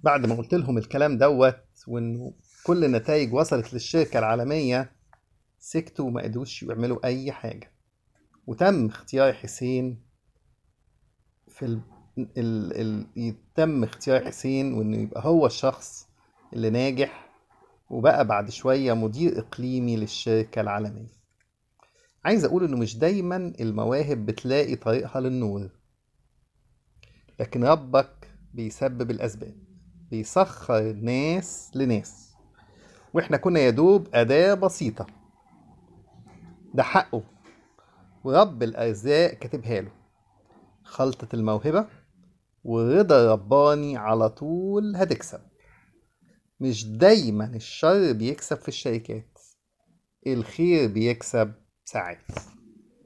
بعد ما قلت لهم الكلام دوت وانه كل النتائج وصلت للشركة العالمية سكتوا وما قدروش يعملوا أي حاجة وتم اختيار حسين في ال... ال... ال... يتم اختيار حسين وانه يبقى هو الشخص اللي ناجح وبقى بعد شوية مدير إقليمي للشركة العالمية عايز أقول إنه مش دايما المواهب بتلاقي طريقها للنور لكن ربك بيسبب الأسباب بيسخر ناس لناس وإحنا كنا يدوب أداة بسيطة ده حقه ورب الأرزاق كاتبها له خلطة الموهبة ورضا رباني على طول هتكسب مش دايما الشر بيكسب في الشركات الخير بيكسب ساعات